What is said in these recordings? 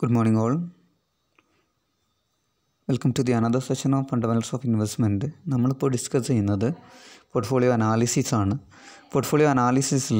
Good morning, all. Welcome to the another session of fundamentals of investment നമ്മളിപ്പോൾ discuss ചെയ്യുന്നത് portfolio analysis ആണ് portfolio അനാലിസിസിൽ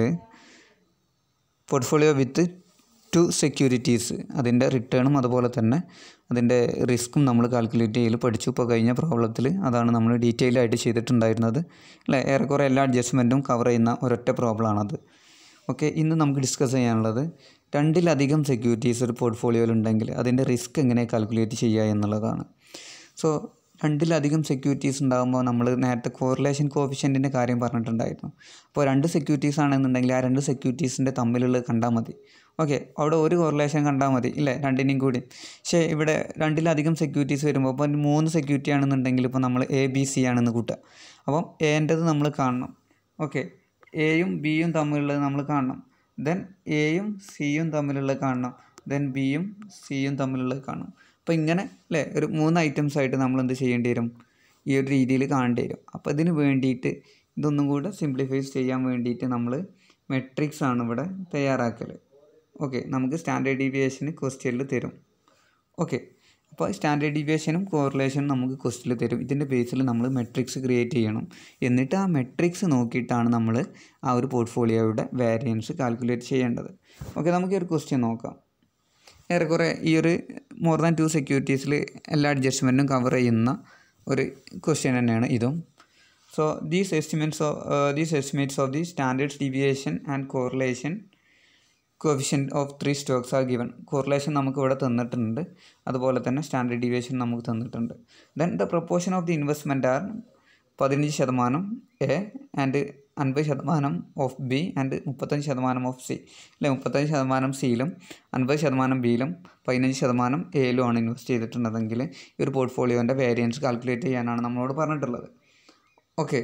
portfolio with two securities അതിൻ്റെ റിട്ടേണും അതുപോലെ തന്നെ അതിൻ്റെ റിസ്ക്കും നമ്മൾ കാൽക്കുലേറ്റ് ചെയ്യൽ പഠിച്ചു ഇപ്പോൾ കഴിഞ്ഞ പ്രോബ്ലത്തിൽ അതാണ് നമ്മൾ ഡീറ്റെയിൽ ആയിട്ട് ചെയ്തിട്ടുണ്ടായിരുന്നത് അല്ലേ ഏറെക്കുറെ എല്ലാ അഡ്ജസ്റ്റ്മെൻറ്റും കവർ ചെയ്യുന്ന ഒരൊറ്റ പ്രോബ്ലമാണത് ഓക്കെ ഇന്ന് നമുക്ക് ഡിസ്കസ് ചെയ്യാനുള്ളത് രണ്ടിലധികം സെക്യൂരിറ്റീസ് ഒരു പോർട്ട്ഫോളിയോയിൽ ഉണ്ടെങ്കിൽ അതിൻ്റെ റിസ്ക് എങ്ങനെ കാൽക്കുലേറ്റ് ചെയ്യുക എന്നുള്ളതാണ് സോ രണ്ടിലധികം സെക്യൂരിറ്റീസ് ഉണ്ടാകുമ്പോൾ നമ്മൾ നേരത്തെ കോറിലേഷൻ കോഫിഷ്യൻറ്റിൻ്റെ കാര്യം പറഞ്ഞിട്ടുണ്ടായിരുന്നു അപ്പോൾ രണ്ട് സെക്യൂരിറ്റീസ് ആണെന്നുണ്ടെങ്കിൽ ആ രണ്ട് സെക്യൂരിറ്റീസിൻ്റെ തമ്മിലുള്ളത് കണ്ടാൽ മതി ഓക്കെ അവിടെ ഒരു കോറിലേഷൻ കണ്ടാൽ മതി ഇല്ലേ രണ്ടിനെയും കൂടി പക്ഷേ ഇവിടെ രണ്ടിലധികം സെക്യൂരിറ്റീസ് വരുമ്പോൾ ഇപ്പോൾ മൂന്ന് സെക്യൂരിറ്റി ആണെന്നുണ്ടെങ്കിൽ ഇപ്പോൾ നമ്മൾ എ ബി സി ആണെന്ന് കൂട്ടുക അപ്പം എൻ്റെത് നമ്മൾ കാണണം ഓക്കെ എയും ബിയും തമ്മിലുള്ളത് നമ്മൾ കാണണം ദെൻ എയും സിയും തമ്മിലുള്ളത് കാണണം ദെൻ ബിയും സിയും തമ്മിലുള്ളത് കാണണം അപ്പോൾ ഇങ്ങനെ അല്ലേ ഒരു മൂന്ന് ഐറ്റംസ് ആയിട്ട് നമ്മൾ എന്ത് ചെയ്യേണ്ടി വരും ഈ ഒരു രീതിയിൽ കാണേണ്ടി വരും അപ്പോൾ ഇതിന് വേണ്ടിയിട്ട് ഇതൊന്നും കൂടെ സിംപ്ലിഫൈസ് ചെയ്യാൻ വേണ്ടിയിട്ട് നമ്മൾ മെട്രിക്സ് ആണ് ഇവിടെ തയ്യാറാക്കൽ ഓക്കെ നമുക്ക് സ്റ്റാൻഡേർഡ് ഡീവിയേഷന് ക്വസ്റ്റ്യനിൽ തരും ഓക്കെ അപ്പോൾ സ്റ്റാൻഡേർഡ് ഡീവിയേഷനും കോറിലേഷനും നമുക്ക് ക്വസ്റ്റിൽ തരും ഇതിൻ്റെ ബേസിൽ നമ്മൾ മെട്രിക്സ് ക്രിയേറ്റ് ചെയ്യണം എന്നിട്ട് ആ മെട്രിക്സ് നോക്കിയിട്ടാണ് നമ്മൾ ആ ഒരു പോർട്ട്ഫോളിയോയുടെ വാരിയൻസ് കാൽക്കുലേറ്റ് ചെയ്യേണ്ടത് ഓക്കെ നമുക്ക് ഈ ഒരു ക്വസ്റ്റ്യൻ നോക്കാം ഏറെക്കുറെ ഈ ഒരു മോർ ദാൻ ടു സെക്യൂരിറ്റീസിൽ എല്ലാ അഡ്ജസ്റ്റ്മെൻറ്റും കവർ ചെയ്യുന്ന ഒരു ക്വസ്റ്റ്യൻ തന്നെയാണ് ഇതും so these estimates of these estimates of the standards deviation and correlation coefficient of three stocks are given correlation നമുക്ക് ഇവിടെ തന്നിട്ടുണ്ട് അതുപോലെ തന്നെ സ്റ്റാൻഡേർഡ് ഡീവിയേഷൻ നമുക്ക് തന്നിട്ടുണ്ട് then the proportion of the investment are പതിനഞ്ച് ശതമാനം എ ആൻഡ് അൻപത് ശതമാനം ഓഫ് ബി ആൻഡ് മുപ്പത്തഞ്ച് ശതമാനം ഓഫ് സി അല്ലെ മുപ്പത്തഞ്ച് ശതമാനം സിയിലും അൻപത് ശതമാനം ബിയിലും പതിനഞ്ച് ശതമാനം എയിലും ആണ് ഇൻവെസ്റ്റ് ചെയ്തിട്ടുള്ളതെങ്കിൽ ഈ ഒരു പോർട്ട്ഫോളിയോൻ്റെ വേരിയൻസ് കാൽക്കുലേറ്റ് ചെയ്യാനാണ് നമ്മളോട് പറഞ്ഞിട്ടുള്ളത് ഓക്കെ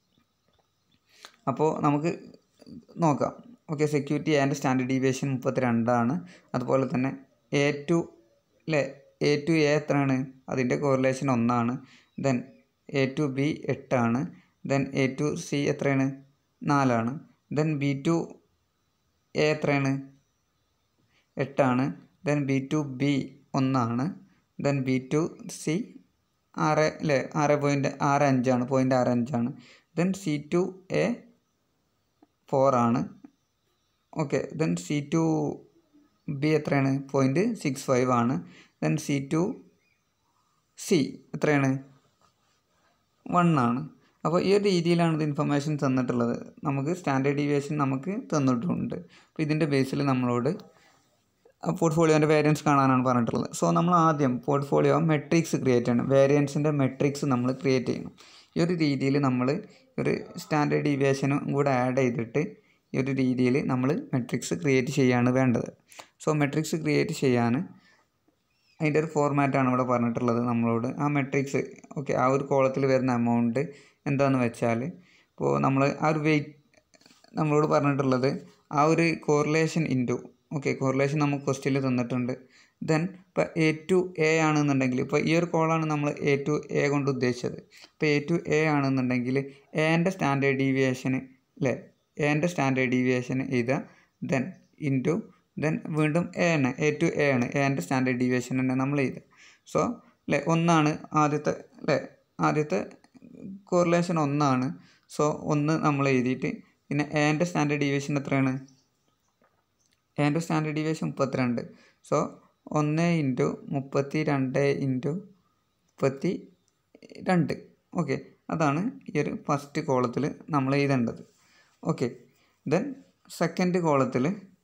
അപ്പോൾ നമുക്ക് നോക്കാം okay security and standard deviation മുപ്പത്തി രണ്ടാണ് അതുപോലെ തന്നെ എ ടു അല്ലേ എ ടു എ എത്രയാണ് അതിൻ്റെ കോറിലേഷൻ ഒന്നാണ് ദെൻ എ ടു ബി എട്ടാണ് ദെൻ എ ടു സി എത്രയാണ് നാലാണ് ദെൻ ബി ടു എ എത്രയാണ് എട്ടാണ് ദെൻ ബി ടു ബി ഒന്നാണ് ദെൻ ബി ടു സി ആറ് അല്ലേ ആറ് പോയിൻറ്റ് ആറ് അഞ്ചാണ് പോയിൻറ്റ് ആറ് അഞ്ചാണ് ദെൻ സി ടു എ ഫോറാണ് okay then C to B എത്രയാണ് പോയിൻറ്റ് സിക്സ് ഫൈവ് ആണ് ദെൻ സി ടു സി എത്രയാണ് വൺ ആണ് അപ്പോൾ ഈ ഒരു രീതിയിലാണ് ഇത് ഇൻഫർമേഷൻ തന്നിട്ടുള്ളത് നമുക്ക് സ്റ്റാൻഡേർഡ് ഡീവിയേഷൻ നമുക്ക് തന്നിട്ടുണ്ട് അപ്പോൾ ഇതിൻ്റെ ബേസിൽ നമ്മളോട് പോർട്ട്ഫോളിയോൻ്റെ വേരിയൻസ് കാണാനാണ് പറഞ്ഞിട്ടുള്ളത് സോ നമ്മൾ ആദ്യം പോർട്ട്ഫോളിയോ മെട്രിക്സ് ക്രിയേറ്റ് ചെയ്യണം വേരിയൻസിൻ്റെ മെട്രിക്സ് നമ്മൾ ക്രിയേറ്റ് ചെയ്യണം ഈ ഒരു രീതിയിൽ നമ്മൾ ഒരു സ്റ്റാൻഡേർഡ് ഡീവിയേഷനും കൂടെ ആഡ് ചെയ്തിട്ട് ഈ ഒരു രീതിയിൽ നമ്മൾ മെട്രിക്സ് ക്രിയേറ്റ് ചെയ്യുകയാണ് വേണ്ടത് സോ മെട്രിക്സ് ക്രിയേറ്റ് ചെയ്യാൻ അതിൻ്റെ ഒരു ഫോർമാറ്റാണ് ഇവിടെ പറഞ്ഞിട്ടുള്ളത് നമ്മളോട് ആ മെട്രിക്സ് ഓക്കെ ആ ഒരു കോളത്തിൽ വരുന്ന എമൗണ്ട് എന്താണെന്ന് വെച്ചാൽ ഇപ്പോൾ നമ്മൾ ആ ഒരു വെയിറ്റ് നമ്മളോട് പറഞ്ഞിട്ടുള്ളത് ആ ഒരു കോറിലേഷൻ ഇൻറ്റു ഓക്കെ കോറിലേഷൻ നമുക്ക് ക്വസ്റ്റ്യനിൽ തന്നിട്ടുണ്ട് ദെൻ ഇപ്പോൾ എ ടു എ ആണെന്നുണ്ടെങ്കിൽ ഇപ്പോൾ ഈ ഒരു കോളാണ് നമ്മൾ എ ടു എ കൊണ്ട് ഉദ്ദേശിച്ചത് ഇപ്പോൾ എ ടു എ ആണെന്നുണ്ടെങ്കിൽ എൻ്റെ സ്റ്റാൻഡേർഡ് ഡീവിയേഷന് അല്ലേ എൻ്റെ സ്റ്റാൻഡേർഡ് ഡീവിയേഷൻ എഴുതുക ദെൻ ഇൻറ്റു ദെൻ വീണ്ടും എ ആണ് എ ടു എ ആണ് എൻ്റെ സ്റ്റാൻഡേർഡ് ഡീവിയേഷൻ തന്നെ നമ്മൾ എഴുതുക സോ അല്ലേ ഒന്നാണ് ആദ്യത്തെ അല്ലേ ആദ്യത്തെ കോറിലേഷൻ ഒന്നാണ് സോ ഒന്ന് നമ്മൾ എഴുതിയിട്ട് പിന്നെ എൻ്റെ സ്റ്റാൻഡേർഡ് ഡീവിയേഷൻ എത്രയാണ് എൻ്റെ സ്റ്റാൻഡേർഡ് ഡീവിയേഷൻ മുപ്പത്തിരണ്ട് സോ ഒന്ന് ഇൻറ്റു മുപ്പത്തി രണ്ട് ഇൻറ്റു മുപ്പത്തി രണ്ട് ഓക്കെ അതാണ് ഈ ഒരു ഫസ്റ്റ് കോളത്തിൽ നമ്മൾ എഴുതേണ്ടത് ഓക്കെ ദെൻ സെക്കൻഡ് കോളത്തിൽ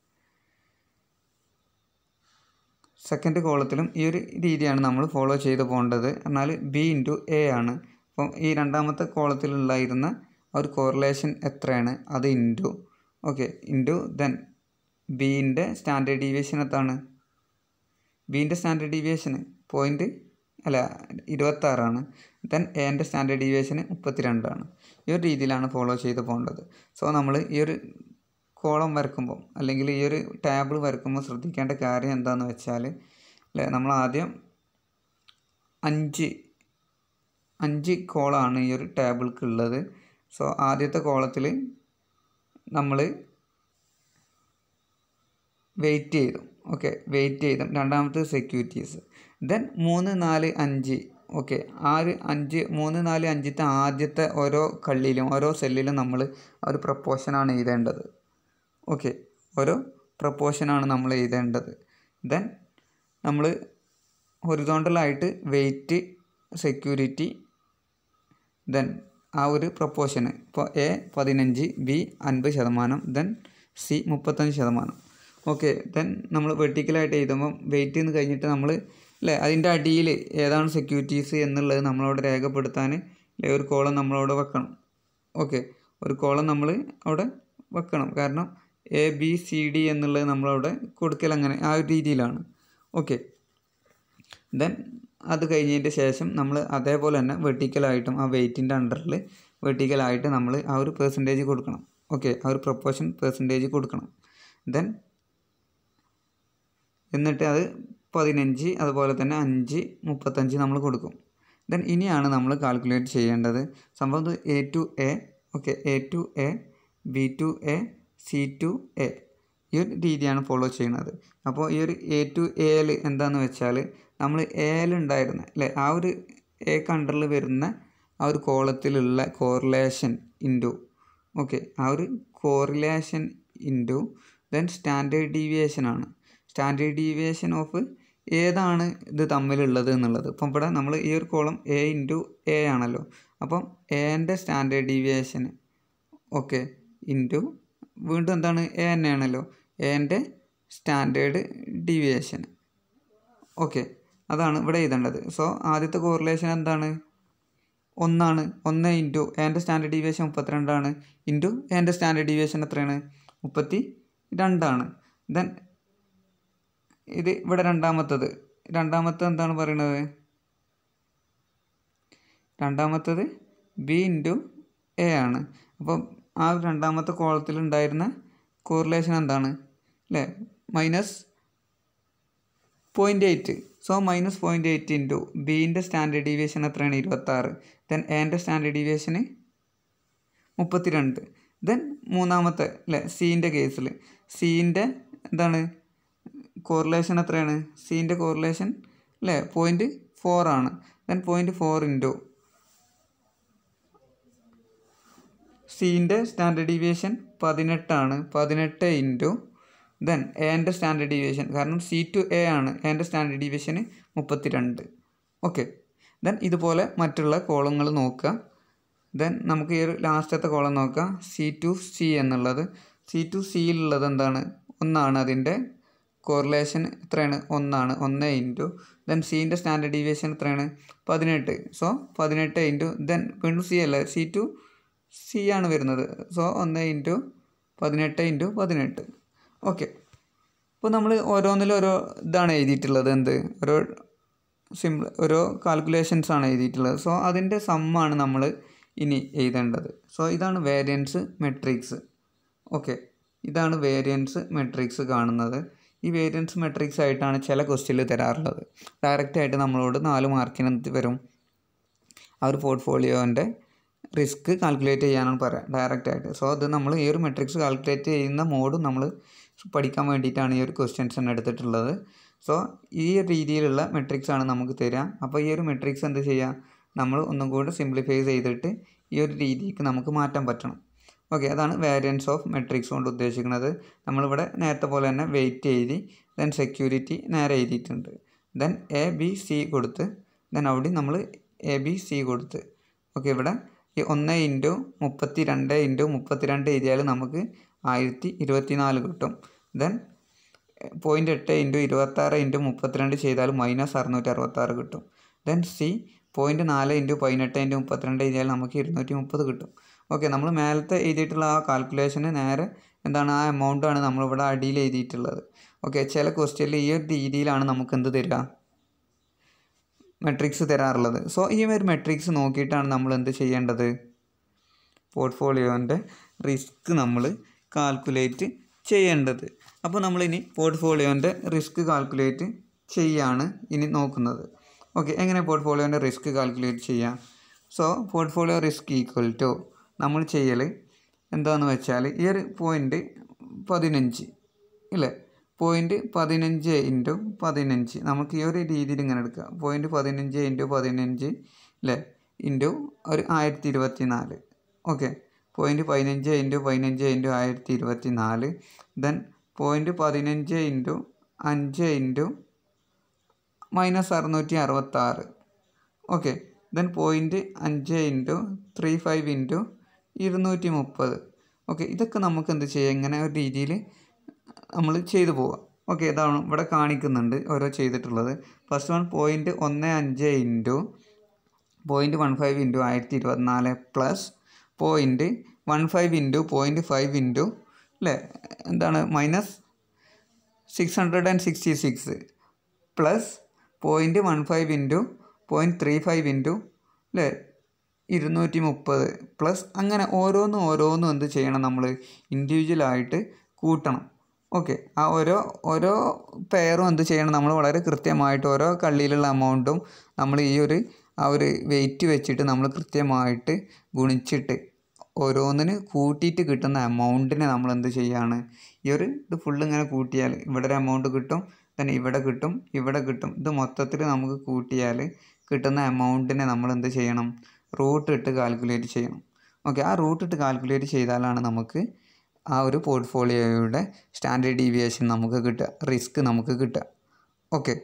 സെക്കൻഡ് കോളത്തിലും ഈ ഒരു രീതിയാണ് നമ്മൾ ഫോളോ ചെയ്ത് പോകേണ്ടത് എന്നാൽ ബി ഇൻറ്റു എ ആണ് അപ്പം ഈ രണ്ടാമത്തെ കോളത്തിലുണ്ടായിരുന്ന ആ ഒരു കോറിലേഷൻ എത്രയാണ് അത് ഇൻറ്റു ഓക്കെ ഇൻറ്റു ദെൻ ബീൻ്റെ സ്റ്റാൻഡേർഡ് ഡീവിയേഷൻ എത്താണ് ബീൻ്റെ സ്റ്റാൻഡേർഡ് ഡീവിയേഷന് പോയിൻറ്റ് അല്ല ഇരുപത്താറാണ് ദെൻ എൻ്റെ സ്റ്റാൻഡേർഡ് ഡീവിയേഷന് മുപ്പത്തിരണ്ടാണ് ഈ ഒരു രീതിയിലാണ് ഫോളോ ചെയ്ത് പോകേണ്ടത് സോ നമ്മൾ ഈ ഒരു കോളം വരക്കുമ്പോൾ അല്ലെങ്കിൽ ഈ ഒരു ടേബിൾ വരക്കുമ്പോൾ ശ്രദ്ധിക്കേണ്ട കാര്യം എന്താണെന്ന് വെച്ചാൽ അല്ലേ നമ്മൾ ആദ്യം അഞ്ച് അഞ്ച് കോളാണ് ഈ ഒരു ടേബിൾക്ക് ഉള്ളത് സോ ആദ്യത്തെ കോളത്തിൽ നമ്മൾ വെയിറ്റ് ചെയ്തു ഓക്കെ വെയിറ്റ് ചെയ്തും രണ്ടാമത്തത് സെക്യൂരിറ്റീസ് ദെൻ മൂന്ന് നാല് അഞ്ച് ഓക്കെ ആ ഒരു അഞ്ച് മൂന്ന് നാല് അഞ്ചത്തെ ആദ്യത്തെ ഓരോ കള്ളിയിലും ഓരോ സെല്ലിലും നമ്മൾ ആ ഒരു പ്രപ്പോർഷനാണ് എഴുതേണ്ടത് ഓക്കെ ഓരോ പ്രപ്പോർഷനാണ് നമ്മൾ എഴുതേണ്ടത് ദെൻ നമ്മൾ ഹൊറിസോണ്ടലായിട്ട് വെയിറ്റ് സെക്യൂരിറ്റി ദെൻ ആ ഒരു പ്രപ്പോർഷന് ഇപ്പോൾ എ പതിനഞ്ച് ബി അൻപത് ശതമാനം ദെൻ സി മുപ്പത്തഞ്ച് ശതമാനം ഓക്കെ ദെൻ നമ്മൾ വെർട്ടിക്കലായിട്ട് എഴുതുമ്പം വെയിറ്റ് എന്ന് കഴിഞ്ഞിട്ട് നമ്മൾ അല്ലേ അതിൻ്റെ അടിയിൽ ഏതാണ് സെക്യൂരിറ്റീസ് എന്നുള്ളത് നമ്മളവിടെ രേഖപ്പെടുത്താൻ അല്ലേ ഒരു കോളം നമ്മളവിടെ വെക്കണം ഓക്കെ ഒരു കോളം നമ്മൾ അവിടെ വെക്കണം കാരണം എ ബി സി ഡി എന്നുള്ളത് നമ്മളവിടെ കൊടുക്കൽ അങ്ങനെ ആ ഒരു രീതിയിലാണ് ഓക്കെ ദെൻ അത് കഴിഞ്ഞതിൻ്റെ ശേഷം നമ്മൾ അതേപോലെ തന്നെ വെർട്ടിക്കലായിട്ടും ആ വെയിറ്റിൻ്റെ അണ്ടറിൽ വെർട്ടിക്കലായിട്ട് നമ്മൾ ആ ഒരു പെർസെൻറ്റേജ് കൊടുക്കണം ഓക്കെ ആ ഒരു പ്രൊപ്പോർഷൻ പെർസെൻറ്റേജ് കൊടുക്കണം ദെൻ എന്നിട്ട് അത് പതിനഞ്ച് അതുപോലെ തന്നെ അഞ്ച് മുപ്പത്തഞ്ച് നമ്മൾ കൊടുക്കും ദെൻ ഇനിയാണ് നമ്മൾ കാൽക്കുലേറ്റ് ചെയ്യേണ്ടത് സംഭവം A to A okay A to A B to A C to A ഈ ഒരു രീതിയാണ് ഫോളോ ചെയ്യുന്നത് അപ്പോൾ ഈ ഒരു എ ടു എയിൽ എന്താണെന്ന് വെച്ചാൽ നമ്മൾ എയിലുണ്ടായിരുന്ന അല്ലേ ആ ഒരു എ കണ്ടറിൽ വരുന്ന ആ ഒരു കോളത്തിലുള്ള കോറിലേഷൻ ഇൻറ്റു ഓക്കെ ആ ഒരു correlation into then standard deviation ആണ് സ്റ്റാൻഡേർഡ് ഡീവിയേഷൻ ഓഫ് ഏതാണ് ഇത് തമ്മിലുള്ളത് എന്നുള്ളത് അപ്പം ഇവിടെ നമ്മൾ ഈ ഒരു കോളം എ ഇൻറ്റു എ ആണല്ലോ അപ്പം എൻ്റെ സ്റ്റാൻഡേർഡ് ഡീവിയേഷൻ ഓക്കെ ഇൻറ്റു വീണ്ടും എന്താണ് എ തന്നെയാണല്ലോ എൻ്റെ സ്റ്റാൻഡേർഡ് ഡീവിയേഷൻ ഓക്കെ അതാണ് ഇവിടെ എഴുതേണ്ടത് സോ ആദ്യത്തെ കോറിലേഷൻ എന്താണ് ഒന്നാണ് ഒന്ന് ഇൻറ്റു എൻ്റെ സ്റ്റാൻഡേർഡ് ഡീവിയേഷൻ മുപ്പത്തിരണ്ടാണ് ഇൻറ്റു എൻ്റെ സ്റ്റാൻഡേർഡ് ഡീവിയേഷൻ എത്രയാണ് മുപ്പത്തി രണ്ടാണ് ദെൻ ഇത് ഇവിടെ രണ്ടാമത്തത് രണ്ടാമത്തെ എന്താണ് പറയുന്നത് രണ്ടാമത്തത് ബി ഇൻറ്റു എ ആണ് അപ്പം ആ രണ്ടാമത്തെ കോളത്തിൽ ഉണ്ടായിരുന്ന കോറിലേഷൻ എന്താണ് അല്ലേ minus point eight so minus point eight into ബീൻ്റെ സ്റ്റാൻഡേർഡ് ഡീവിയേഷൻ എത്രയാണ് ഇരുപത്താറ് ദെൻ എൻ്റെ സ്റ്റാൻഡേർഡ് ഡീവിയേഷന് മുപ്പത്തിരണ്ട് ദെൻ മൂന്നാമത്തെ അല്ലേ സീൻ്റെ കേസിൽ സീൻ്റെ എന്താണ് കോറിലേഷൻ എത്രയാണ് സീൻ്റെ കോറിലേഷൻ അല്ലേ പോയിൻറ്റ് ഫോർ ആണ് ദെൻ പോയിൻറ്റ് ഫോർ ഇൻറ്റു സീൻ്റെ സ്റ്റാൻഡേർഡ് ഡീവിയേഷൻ പതിനെട്ടാണ് പതിനെട്ട് ഇൻറ്റു ദെൻ എൻ്റെ സ്റ്റാൻഡേർഡ് ഡീവിയേഷൻ കാരണം സി ടു എ ആണ് എൻ്റെ സ്റ്റാൻഡേർഡ് ഡീവിയേഷന് മുപ്പത്തിരണ്ട് ഓക്കെ ദെൻ ഇതുപോലെ മറ്റുള്ള കോളങ്ങൾ നോക്കുക ദെൻ നമുക്ക് ഈ ഒരു ലാസ്റ്റത്തെ കോളം നോക്കാം സി ടു സി എന്നുള്ളത് സി ടു സിയിലുള്ളത് എന്താണ് ഒന്നാണ് അതിൻ്റെ കോറിലേഷൻ എത്രയാണ് ഒന്നാണ് ഒന്ന് ഇൻറ്റു ദെൻ സീൻ്റെ സ്റ്റാൻഡേർഡ് ഡീവിയേഷൻ എത്രയാണ് പതിനെട്ട് സോ പതിനെട്ട് ഇൻറ്റു ദെൻ വീണ്ടും സി അല്ല സി ടു സി ആണ് വരുന്നത് സോ ഒന്ന് ഇൻറ്റു പതിനെട്ട് ഇൻറ്റു പതിനെട്ട് ഓക്കെ അപ്പോൾ നമ്മൾ ഓരോന്നിലും ഓരോ ഇതാണ് എഴുതിയിട്ടുള്ളത് എന്ത് ഓരോ സിമ്പിൾ ഓരോ കാൽക്കുലേഷൻസ് ആണ് എഴുതിയിട്ടുള്ളത് സോ അതിൻ്റെ സമ്മാണ് നമ്മൾ ഇനി എഴുതേണ്ടത് സോ ഇതാണ് വേരിയൻസ് മെട്രിക്സ് ഓക്കെ ഇതാണ് വേരിയൻസ് മെട്രിക്സ് കാണുന്നത് ഈ വേരിയൻസ് മെട്രിക്സ് ആയിട്ടാണ് ചില ക്വസ്റ്റ്യനിൽ തരാറുള്ളത് ഡയറക്റ്റ് ആയിട്ട് നമ്മളോട് നാല് മാർക്കിന് എന്ത് വരും ആ ഒരു പോർട്ട്ഫോളിയോൻ്റെ റിസ്ക് കാൽക്കുലേറ്റ് ചെയ്യാനാണ് പറയുക ഡയറക്റ്റ് ആയിട്ട് സോ അത് നമ്മൾ ഈ ഒരു മെട്രിക്സ് കാൽക്കുലേറ്റ് ചെയ്യുന്ന മോഡും നമ്മൾ പഠിക്കാൻ വേണ്ടിയിട്ടാണ് ഈ ഒരു ക്വസ്റ്റ്യൻസ് തന്നെ എടുത്തിട്ടുള്ളത് സോ ഈ രീതിയിലുള്ള മെട്രിക്സ് ആണ് നമുക്ക് തരിക അപ്പോൾ ഈ ഒരു മെട്രിക്സ് എന്ത് ചെയ്യുക നമ്മൾ ഒന്നും കൂടി സിംപ്ലിഫൈ ചെയ്തിട്ട് ഈ ഒരു രീതിക്ക് നമുക്ക് മാറ്റാൻ പറ്റണം ഓക്കെ അതാണ് വേരിയൻസ് ഓഫ് മെട്രിക്സ് കൊണ്ട് ഉദ്ദേശിക്കുന്നത് നമ്മളിവിടെ നേരത്തെ പോലെ തന്നെ വെയിറ്റ് എഴുതി ദെൻ സെക്യൂരിറ്റി നേരെ എഴുതിയിട്ടുണ്ട് ദെൻ എ ബി സി കൊടുത്ത് ദെൻ അവിടെ നമ്മൾ എ ബി സി കൊടുത്ത് ഓക്കെ ഇവിടെ ഈ ഒന്ന് ഇൻറ്റു മുപ്പത്തി രണ്ട് ഇൻറ്റു മുപ്പത്തിരണ്ട് എഴുതിയാൽ നമുക്ക് ആയിരത്തി ഇരുപത്തി നാല് കിട്ടും ദെൻ പോയിൻ്റ് എട്ട് ഇൻറ്റു ഇരുപത്താറ് ഇൻറ്റു മുപ്പത്തിരണ്ട് ചെയ്താൽ മൈനസ് അറുന്നൂറ്റി അറുപത്താറ് കിട്ടും ദെൻ സി പോയിൻറ്റ് നാല് ഇൻറ്റു പതിനെട്ട് ഇൻറ്റു മുപ്പത്തിരണ്ട് എഴുതിയാൽ നമുക്ക് ഇരുന്നൂറ്റി മുപ്പത് കിട്ടും ഓക്കെ നമ്മൾ മേലത്തെ എഴുതിയിട്ടുള്ള ആ കാൽക്കുലേഷന് നേരെ എന്താണ് ആ എമൗണ്ടാണ് നമ്മളിവിടെ അടിയിൽ എഴുതിയിട്ടുള്ളത് ഓക്കെ ചില ക്വസ്റ്റ്യനിൽ ഈ ഒരു രീതിയിലാണ് നമുക്ക് എന്ത് തരിക മെട്രിക്സ് തരാറുള്ളത് സോ ഈ ഒരു മെട്രിക്സ് നോക്കിയിട്ടാണ് നമ്മൾ എന്ത് ചെയ്യേണ്ടത് പോർട്ട്ഫോളിയോൻ്റെ റിസ്ക് നമ്മൾ കാൽക്കുലേറ്റ് ചെയ്യേണ്ടത് അപ്പോൾ നമ്മളിനി പോർട്ട്ഫോളിയോൻ്റെ റിസ്ക് കാൽക്കുലേറ്റ് ചെയ്യാണ് ഇനി നോക്കുന്നത് ഓക്കെ എങ്ങനെ പോർട്ട്ഫോളിയോൻ്റെ റിസ്ക് കാൽക്കുലേറ്റ് ചെയ്യാം so portfolio risk equal to നമ്മൾ ചെയ്യൽ എന്താണെന്ന് വെച്ചാൽ ഈ ഒരു പോയിൻ്റ് പതിനഞ്ച് ഇല്ലേ പോയിൻറ്റ് പതിനഞ്ച് ഇൻറ്റു പതിനഞ്ച് നമുക്ക് ഈ ഒരു രീതിയിൽ ഇങ്ങനെ എടുക്കുക പോയിൻറ്റ് പതിനഞ്ച് ഇൻറ്റു പതിനഞ്ച് അല്ലേ ഇൻറ്റു ഒരു ആയിരത്തി ഇരുപത്തി നാല് ഓക്കെ പോയിൻറ്റ് പതിനഞ്ച് ഇൻറ്റു പതിനഞ്ച് ഇൻറ്റു ആയിരത്തി ഇരുപത്തി നാല് ദെൻ പോയിൻറ്റ് പതിനഞ്ച് ഇൻറ്റു അഞ്ച് ഇൻറ്റു മൈനസ് അറുന്നൂറ്റി അറുപത്താറ് ഓക്കെ ദെൻ പോയിൻറ്റ് അഞ്ച് ഇൻറ്റു ത്രീ ഫൈവ് ഇൻറ്റു ഇരുന്നൂറ്റി മുപ്പത് ഓക്കെ ഇതൊക്കെ നമുക്ക് എന്ത് ചെയ്യാം ഇങ്ങനെ ഒരു രീതിയിൽ നമ്മൾ ചെയ്തു പോവാം ഓക്കെ ഇതാണ് ഇവിടെ കാണിക്കുന്നുണ്ട് ഓരോ ചെയ്തിട്ടുള്ളത് ഫസ്റ്റ് വൺ പോയിൻറ്റ് ഒന്ന് അഞ്ച് into point one five into ആയിരത്തി ഇരുപത്തിനാല് plus point one five into point five into അല്ലേ എന്താണ് minus six hundred and sixty six plus point one five into point three five into അല്ലേ ഇരുന്നൂറ്റി മുപ്പത് plus അങ്ങനെ ഓരോന്നും ഓരോന്നും എന്ത് ചെയ്യണം നമ്മൾ ഇൻഡിവിജ്വലായിട്ട് കൂട്ടണം ഓക്കെ ആ ഓരോ ഓരോ പെയറും എന്ത് ചെയ്യണം നമ്മൾ വളരെ കൃത്യമായിട്ട് ഓരോ കള്ളിയിലുള്ള എമൗണ്ടും നമ്മൾ ഈ ഒരു ആ ഒരു വെയിറ്റ് വെച്ചിട്ട് നമ്മൾ കൃത്യമായിട്ട് ഗുണിച്ചിട്ട് ഓരോന്നിന് കൂട്ടിയിട്ട് കിട്ടുന്ന എമൗണ്ടിനെ നമ്മൾ എന്ത് ചെയ്യാണ് ഈ ഒരു ഇത് ഫുള്ള് ഇങ്ങനെ കൂട്ടിയാൽ ഇവിടെ ഒരു എമൗണ്ട് കിട്ടും തന്നെ ഇവിടെ കിട്ടും ഇവിടെ കിട്ടും ഇത് മൊത്തത്തിൽ നമുക്ക് കൂട്ടിയാൽ കിട്ടുന്ന എമൗണ്ടിനെ നമ്മൾ എന്ത് ചെയ്യണം റൂട്ട് ഇട്ട് കാൽക്കുലേറ്റ് ചെയ്യണം ഓക്കെ ആ റൂട്ട് ഇട്ട് കാൽക്കുലേറ്റ് ചെയ്താലാണ് നമുക്ക് ആ ഒരു പോർട്ട്ഫോളിയോയുടെ സ്റ്റാൻഡേർഡ് ഡീവിയേഷൻ നമുക്ക് കിട്ടുക റിസ്ക് നമുക്ക് കിട്ടുക ഓക്കെ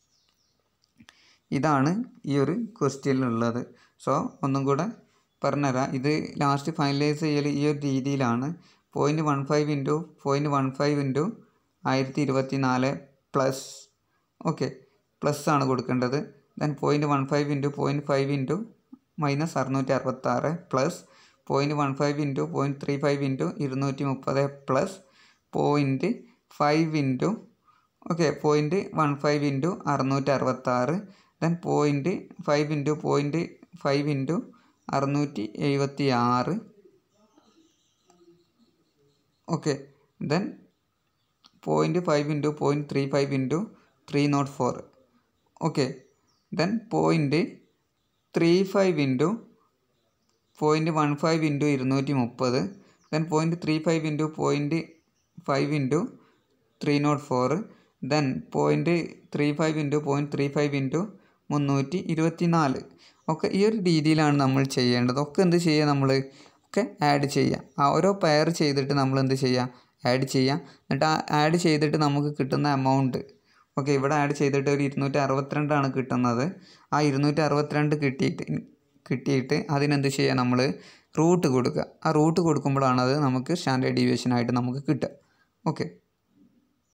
ഇതാണ് ഈ ഒരു ക്വസ്റ്റ്യനിലുള്ളത് സോ ഒന്നും കൂടെ പറഞ്ഞുതരാം ഇത് ലാസ്റ്റ് ഫൈനലൈസ് ചെയ്യൽ ഈ ഒരു രീതിയിലാണ് point one five into point one five into ആയിരത്തി ഇരുപത്തി നാല് പ്ലസ് ഓക്കെ പ്ലസ് ആണ് കൊടുക്കേണ്ടത് then point one five into point five into minus അറുന്നൂറ്റി അറുപത്താറ് plus point one five into point three five into ഇരുന്നൂറ്റി മുപ്പത് plus point five into okay point one five into അറുന്നൂറ്റി അറുപത്താറ് then point five into point five into അറുന്നൂറ്റി എഴുപത്തി ആറ് okay then point five into point three five into three naught four okay then point three five into point one five into ഇരുന്നൂറ്റി മുപ്പത് then point three five into point five into three naught four then point three five into point three five into മുന്നൂറ്റി ഇരുപത്തി നാല് ഒക്കെ ഈ ഒരു രീതിയിലാണ് നമ്മൾ ചെയ്യേണ്ടത് ഒക്കെ എന്ത് ചെയ്യുക നമ്മൾ ഒക്കെ ആഡ് ചെയ്യുക ആ ഓരോ പെയർ ചെയ്തിട്ട് നമ്മൾ എന്ത് ചെയ്യുക ആഡ് ചെയ്യുക എന്നിട്ട് ആ ആഡ് ചെയ്തിട്ട് നമുക്ക് കിട്ടുന്ന എമൗണ്ട് ഓക്കെ ഇവിടെ ആഡ് ചെയ്തിട്ട് ഒരു ഇരുന്നൂറ്റി അറുപത്തിരണ്ടാണ് കിട്ടുന്നത് ആ ഇരുന്നൂറ്റി അറുപത്തിരണ്ട് കിട്ടിയിട്ട് കിട്ടിയിട്ട് അതിനെന്ത് ചെയ്യുക നമ്മൾ റൂട്ട് കൊടുക്കുക ആ റൂട്ട് കൊടുക്കുമ്പോഴാണ് അത് നമുക്ക് സ്റ്റാൻഡേർഡ് ഡീവിയേഷൻ ആയിട്ട് നമുക്ക് കിട്ടുക ഓക്കെ